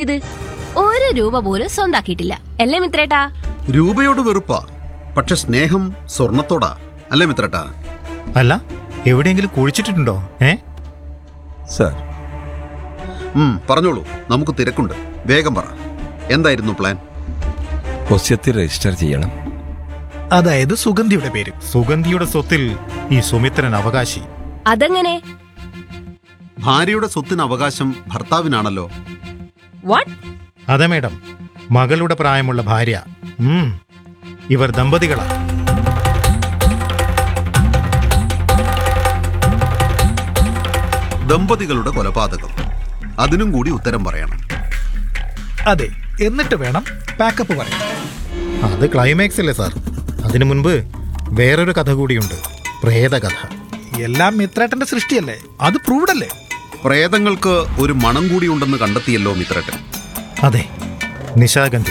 കിട്ടിയത് ഒരു രൂപ പോലും സ്വന്താക്കിയിട്ടില്ല അല്ലേ മിത്രേട്ടാ രൂപയോട് വെറുപ്പാ പക്ഷെ സ്നേഹം സ്വർണത്തോടാ അല്ലേ മിത്രട്ടാ അല്ല എവിടെയെങ്കിലും കുഴിച്ചിട്ടുണ്ടോ ഏ സർ ഉം പറഞ്ഞോളൂ നമുക്ക് തിരക്കുണ്ട് വേഗം പറ എന്തായിരുന്നു പ്ലാൻ ഒസ്യത്തിൽ രജിസ്റ്റർ ചെയ്യണം അതായത് സുഗന്ധിയുടെ പേര് സുഗന്ധിയുടെ സ്വത്തിൽ ഈ സുമിത്രൻ അവകാശി അതെങ്ങനെ ഭാര്യയുടെ സ്വത്തിന് അവകാശം ഭർത്താവിനാണല്ലോ വാട്ട് അതെ മേഡം മകളുടെ പ്രായമുള്ള ഭാര്യ ഉം, ഇവർ ദമ്പതികളാ ദമ്പതികളുടെ കൊലപാതകം അതിനും കൂടി ഉത്തരം പറയണം അതെ എന്നിട്ട് വേണം പാക്കപ്പ് പറയാൻ അത് ക്ലൈമാക്സ് അല്ലേ സാർ അതിനു മുൻപ് വേറൊരു കഥ കൂടിയുണ്ട് പ്രേതകഥ എല്ലാം മിത്രേട്ടന്റെ സൃഷ്ടിയല്ലേ അത് പ്രൂവ്ഡ് അല്ലേ പ്രേതങ്ങൾക്ക് ഒരു മണം കൂടി ഉണ്ടെന്ന് കണ്ടെത്തിയല്ലോ മിത്രട്ടൻ അതെ നിശാഗന്ധി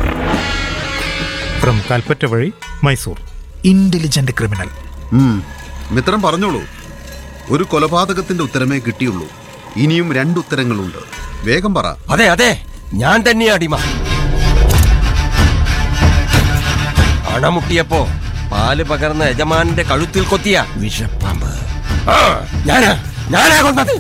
ഫ്രം കൽപ്പറ്റ വഴി മൈസൂർ ഇന്റലിജന്റ് ക്രിമിനൽ ഉം, മിത്രം പറഞ്ഞോളൂ ഒരു കൊലപാതകത്തിന്റെ ഉത്തരമേ കിട്ടിയുള്ളൂ ഇനിയും രണ്ടുത്തരങ്ങളുണ്ട് വേഗം പറ അതെ അതെ ഞാൻ തന്നെയാ അടിമ അണമുട്ടിയപ്പോ പാല് പകർന്ന യജമാനന്റെ കഴുത്തിൽ കൊത്തിയ വിഷപ്പാമ്പ് ആ, ഞാനാ ഞാനാ കൊന്നത്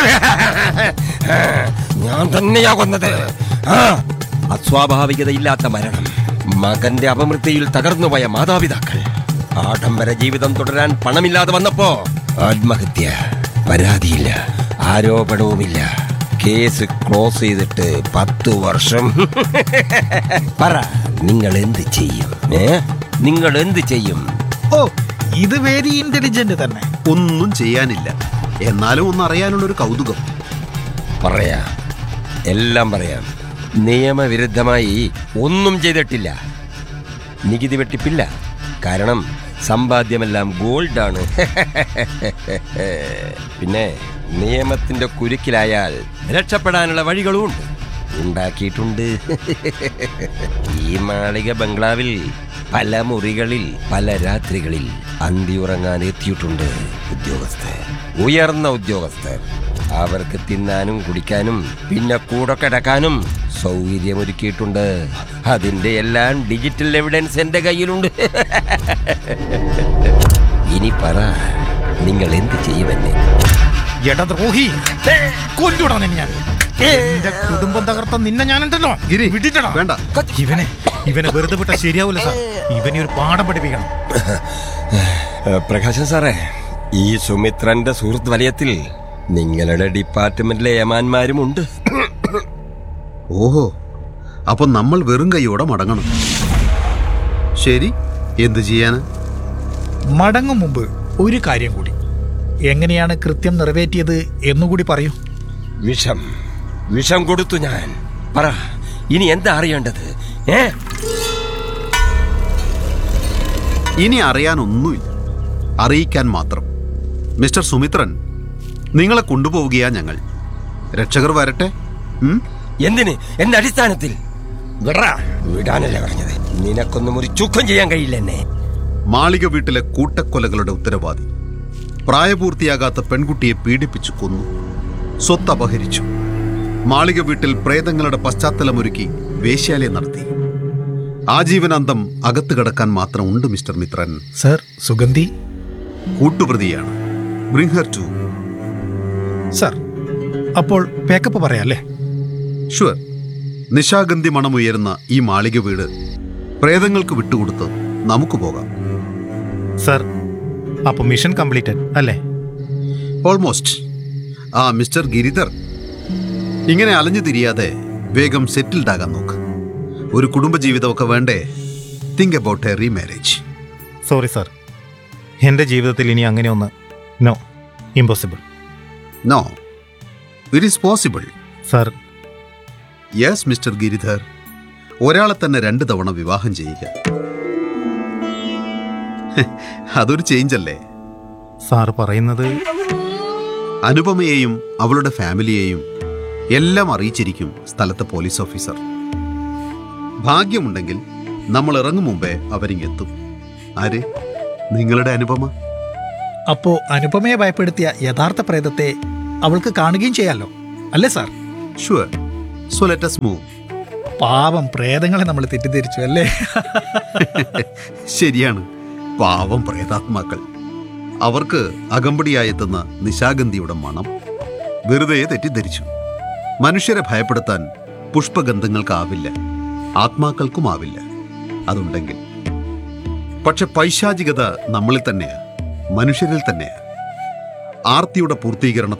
ഞാൻ തന്നെയാ കൊന്നത് ആ, അസ്വാഭാവികതയില്ലാത്ത മരണം മകന്റെ അപമൃത്യയിൽ തകർന്നുപോയ മാതാപിതാക്കൾ ആഡംബര ജീവിതം തുടരാൻ പണമില്ലാതെ വന്നപ്പോ ആത്മഹത്യ പരാതിയില്ല ആരോപണവുമില്ല കേസ് ക്ലോസ് ചെയ്തിട്ട് പത്തു വർഷം പറ നിങ്ങൾ എന്ത് ചെയ്യും ഏ നിങ്ങൾ എന്ത് ചെയ്യും ഓ ഇത് വെരി ഇന്റലിജന്റ് തന്നെ ഒന്നും ചെയ്യാനില്ല എന്നാലും ഒന്ന് അറിയാനുള്ളൊരു കൗതുകം പറയാം എല്ലാം പറയാം നിയമവിരുദ്ധമായി ഒന്നും ചെയ്തിട്ടില്ല നികുതി വെട്ടിപ്പില്ല കാരണം സമ്പാദ്യമെല്ലാം ഗോൾഡാണ് പിന്നെ നിയമത്തിന്റെ കുരുക്കിലായാൽ രക്ഷപ്പെടാനുള്ള വഴികളും ഉണ്ട് ഉണ്ടാക്കിയിട്ടുണ്ട് ഈ മാളിക ബംഗ്ലാവിൽ പല മുറികളിൽ പല രാത്രികളിൽ അന്തി ഉറങ്ങാൻ എത്തിയിട്ടുണ്ട് ഉദ്യോഗസ്ഥർ ഉയർന്ന ഉദ്യോഗസ്ഥർ അവർക്ക് തിന്നാനും കുടിക്കാനും പിന്നെ കൂടെ കിടക്കാനും സൗകര്യമൊരുക്കിയിട്ടുണ്ട് അതിന്റെ എല്ലാം ഡിജിറ്റൽ എവിഡൻസ് എന്റെ കയ്യിലുണ്ട് ഇനി പറ നിങ്ങൾ എന്ത് ചെയ്യുമെന്നെ എടദ്രോഹി കൊല്ലൂടാ നിന്നെ ഞാൻ എന്റെ കുടുംബം തകർത്ത നിന്നെ ഞാനുണ്ടല്ലോ ഗിരി വിട്ടിട്ടടാ വേണ്ട ഇവനെ ഇവനെ വെറുതെ വിട്ട ശരിയാവൂല സാർ ഇവനെ ഒരു പാഠം പഠിപ്പിക്കണം ഏ, പ്രകാശൻ സാറേ ഈ സുമിത്രന്റെ സുഹൃത്ത് വലയത്തിൽ നിങ്ങളുടെ ഡിപ്പാർട്ട്മെന്റിലെ ഏമാന്മാരും ഉണ്ട് ഓഹോ അപ്പൊ നമ്മൾ വെറും കൈയോടെ മടങ്ങണം ശരി എന്തു ചെയ്യാന് മടങ്ങും മുമ്പ് ഒരു കാര്യം കൂടി എങ്ങനെയാണ് കൃത്യം നിറവേറ്റിയത് എന്നുകൂടി പറയൂ വിഷം വിഷം കൊടുത്തു ഞാൻ പറ ഇനി എന്താ അറിയേണ്ടത് ഏ ഇനി അറിയാനൊന്നുമില്ല അറിയിക്കാൻ മാത്രം മിസ്റ്റർ സുമിത്രൻ നിങ്ങളെ കൊണ്ടുപോവുകയാ ഞങ്ങൾ രക്ഷകർ വരട്ടെ ഉം? എന്തിന് എന്റെ അടിസ്ഥാനത്തിൽ വിടറാ വിടാനല്ല പറഞ്ഞത് നിനക്കൊന്നും ഒരു ചുക്കം ചെയ്യാൻ കഴിയില്ല എന്നെ മാളിക വീട്ടിലെ കൂട്ടക്കൊലകളുടെ ഉത്തരവാദി പ്രായപൂർത്തിയാകാത്ത പെൺകുട്ടിയെ പീഡിപ്പിച്ചു കൊന്നു സ്വത്ത് അപഹരിച്ചു മാളിക വീട്ടിൽ പ്രേതങ്ങളുടെ പശ്ചാത്തലമൊരുക്കി വേശ്യാലയം നടത്തി ആജീവനാന്തം അകത്ത് കിടക്കാൻ മാത്രം ഉണ്ട് മിസ്റ്റർ മിത്രൻ സർ സുഗന്ധി കൂട്ടുപ്രതിയാണ് ബ്രിങ് ഹർ ടു സർ അപ്പോൾ പാക്കപ്പ് പറയാല്ലേ ഷുവർ നിശാഗന്ധി മണമുയരുന്ന ഈ മാളിക വീട് പ്രേതങ്ങൾക്ക് വിട്ടുകൊടുത്ത് നമുക്ക് പോകാം സാർ അപ്പൊ മിഷൻ കംപ്ലീറ്റഡ് അല്ലേ ഓൾമോസ്റ്റ് ആ മിസ്റ്റർ ഗിരിധർ ഇങ്ങനെ അലഞ്ഞു തിരിയാതെ വേഗം സെറ്റിൽഡ് ആകാൻ നോക്ക് ഒരു കുടുംബജീവിതമൊക്കെ വേണ്ടേ think about a remarriage sorry sir എൻ്റെ ജീവിതത്തിൽ ഇനി അങ്ങനെ ഒന്ന് no impossible no it is possible sir yes mister Giridhar ഒരാളെ തന്നെ രണ്ട് തവണ വിവാഹം ചെയ്യുക ഹെ, അതൊരു ചേഞ്ച് അല്ലേ സാർ പറയുന്നത് അനുപമയെയും അവളുടെ ഫാമിലിയെയും എല്ലാം അറിയിച്ചിരിക്കും സ്ഥലത്തെ പോലീസ് ഓഫീസർ ഭാഗ്യമുണ്ടെങ്കിൽ നമ്മൾ ഇറങ്ങും മുമ്പേ അവരിങ്ങെത്തും ആര് നിങ്ങളുടെ അനുപമ അപ്പോ അനുപമയെ ഭയപ്പെടുത്തിയ യഥാർത്ഥ പ്രേതത്തെ അവൾക്ക് കാണുകയും ചെയ്യാലോ അല്ലേ sir sure so let's move പാവം പ്രേതങ്ങളെ നമ്മൾ തെറ്റിദ്ധരിച്ചു അല്ലേ ശരിയാണ് പാവം പ്രേതാത്മാക്കൾ അവർക്ക് അകമ്പടിയായെത്തുന്ന നിശാഗന്ധിയുടെ മണം വെറുതെ തെറ്റിദ്ധരിച്ചു മനുഷ്യരെ ഭയപ്പെടുത്താൻ പുഷ്പഗന്ധങ്ങൾക്കാവില്ല ആത്മാക്കൾക്കുമാവില്ല അതുണ്ടെങ്കിൽ പക്ഷെ പൈശാചികത നമ്മളിൽ തന്നെയാ മനുഷ്യരിൽ തന്നെയാ ആർത്തിയുടെ പൂർത്തീകരണത്തിന്